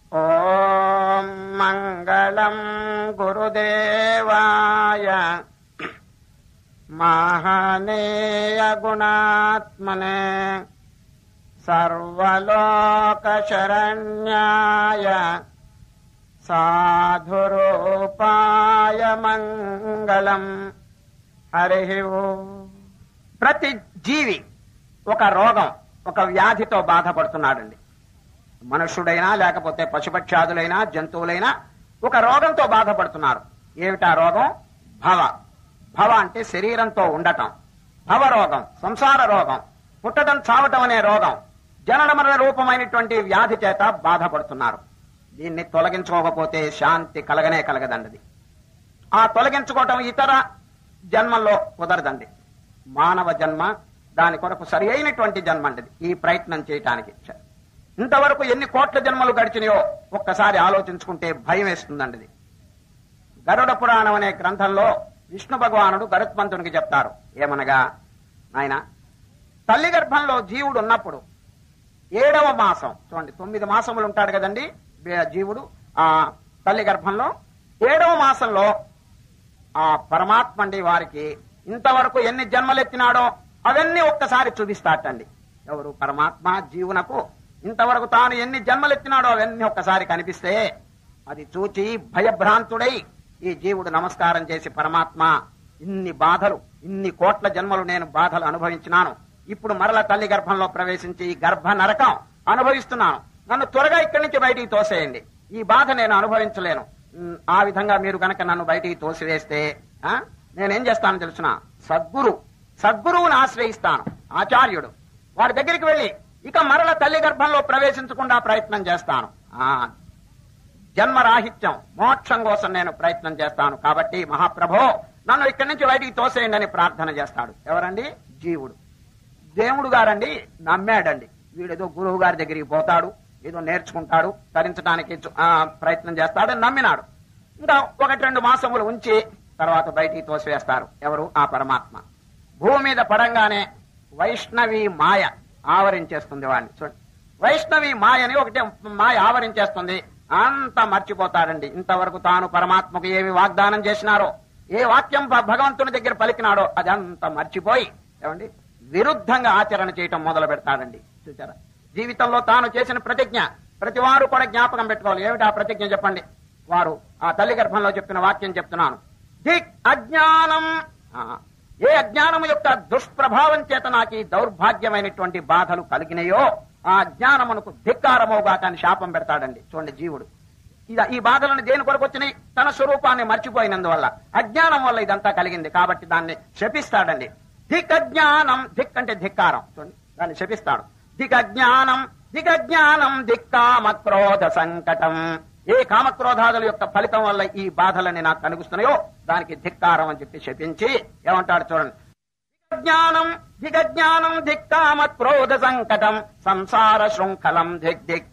ॐ मङ्गलम् गुरुदेवाय महनीयगुणात्मने सर्वलोकशरण्याय సాధురూపాయ మంగళం హరి ప్రతి జీవి ఒక రోగం ఒక వ్యాధితో బాధపడుతున్నాడండి మనుష్యుడైనా లేకపోతే పశుపక్షాదులైనా జంతువులైనా ఒక రోగంతో బాధపడుతున్నారు ఏమిటా రోగం భవ భవ అంటే శరీరంతో ఉండటం భవ రోగం సంసార రోగం పుట్టడం చావటం అనే రోగం జనన మరణ రూపమైనటువంటి వ్యాధి చేత బాధపడుతున్నారు దీన్ని తొలగించుకోకపోతే శాంతి కలగనే కలగదండది ఆ తొలగించుకోవటం ఇతర జన్మల్లో కుదరదండి మానవ జన్మ దాని కొరకు సరి అయినటువంటి జన్మ అండి ఈ ప్రయత్నం చేయటానికి ఇంతవరకు ఎన్ని కోట్ల జన్మలు గడిచినాయో ఒక్కసారి ఆలోచించుకుంటే భయం వేస్తుందండి ఇది. గరుడ పురాణం అనే గ్రంథంలో విష్ణు భగవానుడు గరుత్మంతునికి చెప్తారు ఏమనగా ఆయన తల్లి గర్భంలో జీవుడు ఉన్నప్పుడు ఏడవ మాసం చూడండి తొమ్మిది మాసములు ఉంటాడు కదండి బే- జీవుడు ఆ తల్లి గర్భంలో ఏడవ మాసంలో ఆ పరమాత్మ అండి వారికి ఇంతవరకు ఎన్ని జన్మలెత్తినాడో అవన్నీ ఒక్కసారి చూపిస్తాటండి ఎవరు పరమాత్మ జీవునకు ఇంతవరకు తాను ఎన్ని జన్మలెత్తినాడో అవన్నీ ఒక్కసారి కనిపిస్తే అది చూచి భయభ్రాంతుడై ఈ జీవుడు నమస్కారం చేసి పరమాత్మ ఇన్ని బాధలు ఇన్ని కోట్ల జన్మలు నేను బాధలు అనుభవించినాను ఇప్పుడు మరల తల్లి గర్భంలో ప్రవేశించి ఈ గర్భ నరకం అనుభవిస్తున్నాను నన్ను త్వరగా ఇక్కడి నుంచి బయటికి తోసేయండి ఈ బాధ నేను అనుభవించలేను ఉమ్, ఆ విధంగా మీరు గనక నన్ను బయటికి తోసివేస్తే ఆ, నేనేం చేస్తాను తెలుసిన సద్గురు సద్గురువుని ఆశ్రయిస్తాను ఆచార్యుడు వారి దగ్గరికి వెళ్ళి ఇక మరల తల్లి గర్భంలో ప్రవేశించకుండా ప్రయత్నం చేస్తాను ఆ జన్మరాహిత్యం మోక్షం కోసం నేను ప్రయత్నం చేస్తాను కాబట్టి మహాప్రభో నన్ను ఇక్కడి నుంచి బయటికి తోసేయండి అని ప్రార్థన చేస్తాడు ఎవరండి జీవుడు దేవుడు గారండి నమ్మాడండి వీడేదో గురువు గారి దగ్గరికి పోతాడు ఏదో నేర్చుకుంటాడు తరించడానికి చు- ఆ, ప్రయత్నం చేస్తాడని నమ్మినాడు ఇంకా ఒకటి రెండు మాసములు ఉంచి తర్వాత బయటికి తోసివేస్తారు ఎవరు ఆ పరమాత్మ భూమి మీద పడంగానే వైష్ణవి మాయ ఆవరించేస్తుంది వాడిని చూడండి వైష్ణవి మాయని ఒకటి మాయ ఆవరించేస్తుంది అంతా మర్చిపోతాడండి ఇంతవరకు తాను పరమాత్మకు ఏమి వాగ్దానం చేసినారో ఏ వాక్యం భ- భగవంతుని దగ్గర పలికినాడో అది అంతా మర్చిపోయి ఏమండి విరుద్ధంగా ఆచరణ చేయటం మొదలు పెడతాడండి చూచారా జీవితంలో తాను చేసిన ప్రతిజ్ఞ ప్రతి వారు కూడా జ్ఞాపకం పెట్టుకోవాలి ఏమిటి ఆ ప్రతిజ్ఞ చెప్పండి వారు ఆ తల్లి గర్భంలో చెప్పిన వాక్యం చెప్తున్నాను దిక్ అజ్ఞానం ఆ, ఏ అజ్ఞానం యొక్క దుష్ప్రభావం చేత నాకు ఈ దౌర్భాగ్యమైనటువంటి బాధలు కలిగినాయో ఆ అజ్ఞానమునకు ధిక్కారమవుగా కానీ శాపం పెడతాడండి చూడండి జీవుడు ఇద ఈ బాధలను దేని కొరకు వచ్చినాయి తన స్వరూపాన్ని మర్చిపోయినందువల్ల అజ్ఞానం వల్ల ఇదంతా కలిగింది కాబట్టి దాన్ని శపిస్తాడండి ధిక్ అజ్ఞానం ధిక్ అంటే ధిక్కారం చూడండి దాన్ని శపిస్తాడు దిక్ అజ్ఞానం దిక్ అజ్ఞానం దిక్కామ క్రోధ సంకటం ఏ కామక్రోధాదుల యొక్క ఫలితం వల్ల ఈ బాధలని నాకు కలుగుతున్నాయో దానికి ధిక్కారం అని చెప్పి శపించి ఏమంటాడు చూడండి జ్ఞానం దిగజ్ఞానం దిక్కామ క్రోధ సంకటం సంసార శృంఖలం దిక్ దిక్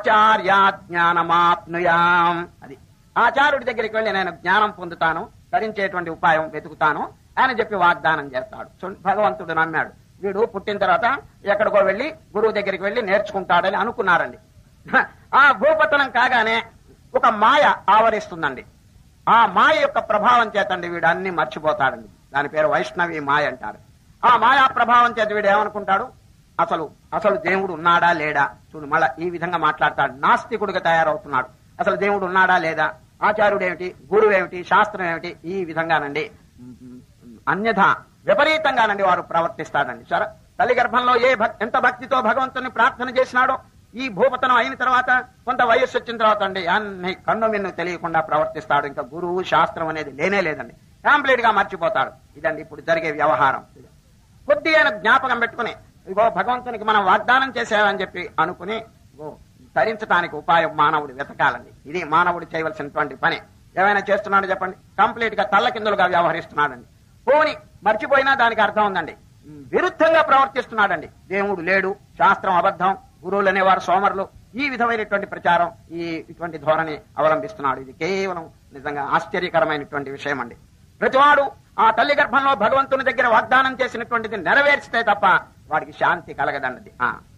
ఆచార్యాజ్ఞానమాప్నుయాం అది ఆచార్యుడి దగ్గరికి వెళ్ళి నేను జ్ఞానం పొందుతాను ధరించేటువంటి ఉపాయం వెతుకుతాను అని చెప్పి వాగ్దానం చేస్తాడు చూడండి, భగవంతుడు నమ్మాడు వీడు పుట్టిన తర్వాత ఎక్కడికో వెళ్ళి గురువు దగ్గరికి వెళ్ళి నేర్చుకుంటాడని అనుకున్నారండి ఆ భూపతనం కాగానే ఒక మాయ ఆవరిస్తుందండి ఆ మాయ యొక్క ప్రభావం చేతండి వీడు అన్ని మర్చిపోతాడండి దాని పేరు వైష్ణవి మాయ అంటారు ఆ మాయా ప్రభావం చేత వీడు ఏమనుకుంటాడు అసలు అసలు దేవుడు ఉన్నాడా లేడా చూడు మళ్ళా ఈ విధంగా మాట్లాడతాడు నాస్తికుడిగా తయారవుతున్నాడు అసలు దేవుడు ఉన్నాడా లేదా ఆచార్యుడు ఏమిటి గురువు ఏమిటి శాస్త్రం ఏమిటి ఈ విధంగానండి అన్యథ విపరీతంగానండి వారు ప్రవర్తిస్తాడండి సరే తల్లి గర్భంలో ఏ భక్- ఎంత భక్తితో భగవంతుని ప్రార్థన చేసినాడో ఈ భూపతనం అయిన తర్వాత కొంత వయస్సు వచ్చిన తర్వాత అండి అన్ని కన్ను మిన్ను తెలియకుండా ప్రవర్తిస్తాడు ఇంకా గురువు శాస్త్రం అనేది లేనే లేదండి కంప్లీట్ గా మర్చిపోతాడు ఇదండి ఇప్పుడు జరిగే వ్యవహారం కొద్ది అయిన జ్ఞాపకం పెట్టుకుని ఇగో భగవంతునికి మనం వాగ్దానం చేసామని చెప్పి అనుకుని ఇగో ధరించడానికి ఉపాయం మానవుడు వెతకాలండి ఇది మానవుడు చేయవలసినటువంటి పని ఏమైనా చేస్తున్నాడు చెప్పండి కంప్లీట్ గా తల్ల కిందులుగా వ్యవహరిస్తున్నాడండి పోని మర్చిపోయినా దానికి అర్థం ఉందండి విరుద్ధంగా ప్రవర్తిస్తున్నాడండి దేవుడు లేడు శాస్త్రం అబద్ధం గురువులు అనేవారు సోమరులు ఈ విధమైనటువంటి ప్రచారం ఈ ఇటువంటి ధోరణి అవలంబిస్తున్నాడు ఇది కేవలం నిజంగా ఆశ్చర్యకరమైనటువంటి విషయం అండి ప్రతివాడు ఆ తల్లి గర్భంలో భగవంతుని దగ్గర వాగ్దానం చేసినటువంటిది నెరవేర్చితే తప్ప వాడికి శాంతి కలగదన్నది ఆ